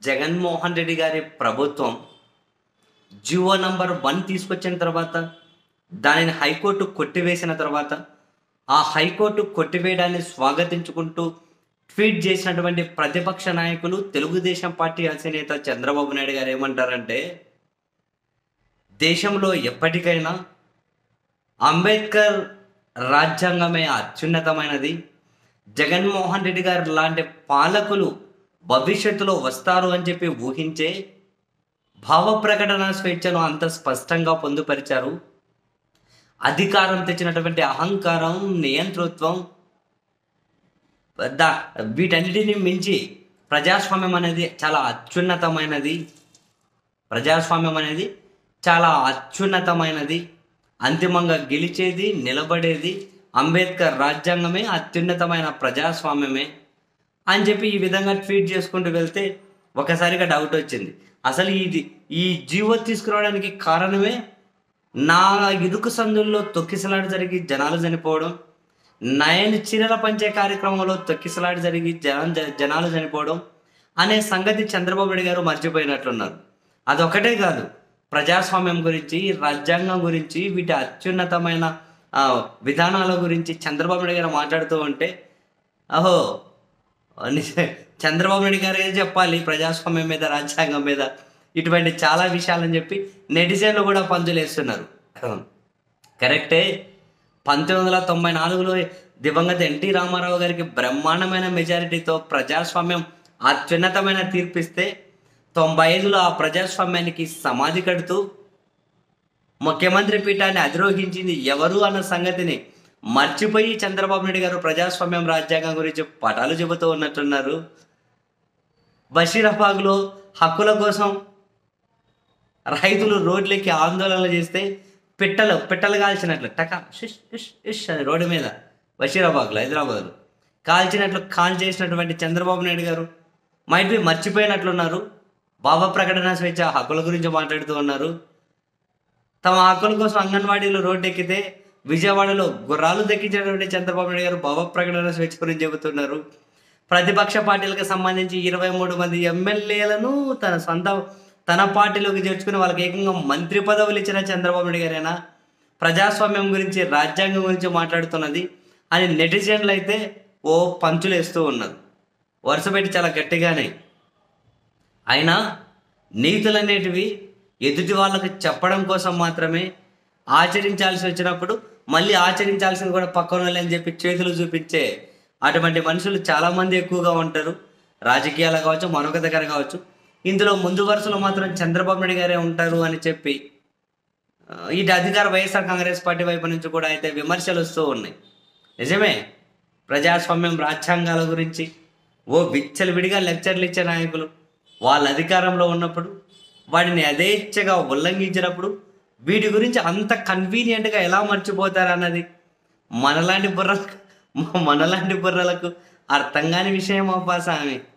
జగన్మోహన్ రెడ్డి గారి ప్రభుత్వం GO number one తీసుకొచ్చిన తర్వాత దానిని హైకోర్టు కొట్టివేసిన తర్వాత ఆ హైకోర్టు కొట్టివేయడాన్ని స్వాగతించుకుంటూ ట్వీట్ చేసినటువంటి ప్రతిపక్ష నాయకులు తెలుగుదేశం పార్టీ అధినేత చంద్రబాబు నాయుడు గారు ఏమంటారంటే దేశంలో ఎప్పటికైనా అంబేద్కర్ రాజ్యాంగమే అత్యున్నతమైనది జగన్మోహన్ రెడ్డి గారు లాంటి పాలకులు భవిష్యత్తులో వస్తారు అని చెప్పి ఊహించే భావ ప్రకటన స్వేచ్ఛను అంత స్పష్టంగా పొందుపరిచారు అధికారం తెచ్చినటువంటి అహంకారం నియంతృత్వం దా వీటన్నిటిని మించి ప్రజాస్వామ్యం అనేది చాలా అత్యున్నతమైనది ప్రజాస్వామ్యం అనేది చాలా అత్యున్నతమైనది అంతిమంగా గెలిచేది నిలబడేది అంబేద్కర్ రాజ్యాంగమే అత్యున్నతమైన ప్రజాస్వామ్యమే అని చెప్పి ఈ విధంగా ట్వీట్ చేసుకుంటూ వెళ్తే ఒకసారిగా డౌట్ వచ్చింది అసలు ఇది ఈ జీవో తీసుకురావడానికి కారణమే నా ఇరుకు సందుల్లో తొక్కిసలాట జరిగి జనాలు చనిపోవడం నయన్ చీరల పంచే కార్యక్రమంలో తొక్కిసలాట జరిగి జనం జనాలు చనిపోవడం అనే సంగతి చంద్రబాబు నాయుడు గారు మర్చిపోయినట్లున్నారు అదొకటే కాదు ప్రజాస్వామ్యం గురించి రాజ్యాంగం గురించి వీటి అత్యున్నతమైన ఆ, విధానాల గురించి చంద్రబాబు నాయుడు గారు మాట్లాడుతూ ఉంటే అహో నిజ- చంద్రబాబు నాయుడు గారే చెప్పాలి ప్రజాస్వామ్యం మీద రాజ్యాంగం మీద ఇటువంటి చాలా విషయాలని చెప్పి నెటిజన్లు కూడా పంచులేస్తున్నారు కరెక్టే పంతొమ్మిది వందల తొంభై నాలుగులో దివంగత ఎన్టీ రామారావు గారికి బ్రహ్మాండమైన మెజారిటీతో ప్రజాస్వామ్యం అత్యున్నతమైన తీర్పిస్తే తొంభై ఐదులో ఆ ప్రజాస్వామ్యానికి సమాధి కడుతూ ముఖ్యమంత్రి పీఠాన్ని అధిరోహించింది ఎవరు అన్న సంగతిని మర్చిపోయి చంద్రబాబు నాయుడు గారు ప్రజాస్వామ్యం రాజ్యాంగం గురించి పటాలు చెబుతూ ఉన్నట్టున్నారు బషీరాబాగ్లో హక్కుల కోసం రైతులు రోడ్లెక్కి ఆందోళనలు చేస్తే పిట్టలు పిట్టలు కాల్చినట్లు టక షిష్ ఇష్ ఇష్ అని రోడ్డు మీద బషీరాబాగ్లో హైదరాబాద్లో కాల్చినట్లు కాల్ చేసినటువంటి చంద్రబాబు నాయుడు గారు మైట్ బి మర్చిపోయినట్లున్నారు భావ ప్రకటన స్వేచ్ఛ హక్కుల గురించి మాట్లాడుతూ ఉన్నారు తమ హక్కుల కోసం అంగన్వాడీలు రోడ్డు ఎక్కితే విజయవాడలో గుర్రాలు దక్కించినటువంటి చంద్రబాబు నాయుడు గారు భావ ప్రకటన స్వేచ్ఛ గురించి చెబుతున్నారు ప్రతిపక్ష పార్టీలకు సంబంధించి ఇరవై మూడు మంది ఎమ్మెల్యేలను తన సొంత తన పార్టీలోకి చేర్చుకుని వాళ్ళకి ఏకంగా మంత్రి పదవులు ఇచ్చిన చంద్రబాబు నాయుడు గారేనా ప్రజాస్వామ్యం గురించి రాజ్యాంగం గురించి మాట్లాడుతున్నది అని నెటిజన్లు అయితే ఓ పంచులు వేస్తూ ఉన్నారు వరుస పెట్టి చాలా గట్టిగానే అయినా నీతులు అనేటివి ఎదుటి వాళ్ళకి చెప్పడం కోసం మాత్రమే ఆచరించాల్సి వచ్చినప్పుడు మళ్ళీ ఆచరించాల్సింది కూడా పక్కన వాళ్ళే అని చెప్పి చేతులు చూపించే అటువంటి మనుషులు చాలామంది ఎక్కువగా ఉంటారు రాజకీయాలు కావచ్చు మరొక దగ్గర కావచ్చు ఇందులో ముందు వరుసలో మాత్రం చంద్రబాబు నాయుడు గారే ఉంటారు అని చెప్పి ఆ, ఇటు అధికార వైఎస్ఆర్ కాంగ్రెస్ పార్టీ వైపు నుంచి కూడా అయితే విమర్శలు వస్తూ ఉన్నాయి నిజమే ప్రజాస్వామ్యం రాజ్యాంగాల గురించి ఓ విచ్చలవిడిగా లెక్చర్లు ఇచ్చే నాయకులు వాళ్ళ అధికారంలో ఉన్నప్పుడు వాటిని యథేచ్ఛగా ఉల్లంఘించినప్పుడు వీటి గురించి అంత కన్వీనియంట్గా ఎలా మర్చిపోతారన్నది మనలాంటి బుర్రలకు మనలాంటి బుర్రలకు అర్థం కాని విషయం అబ్బా స్వామి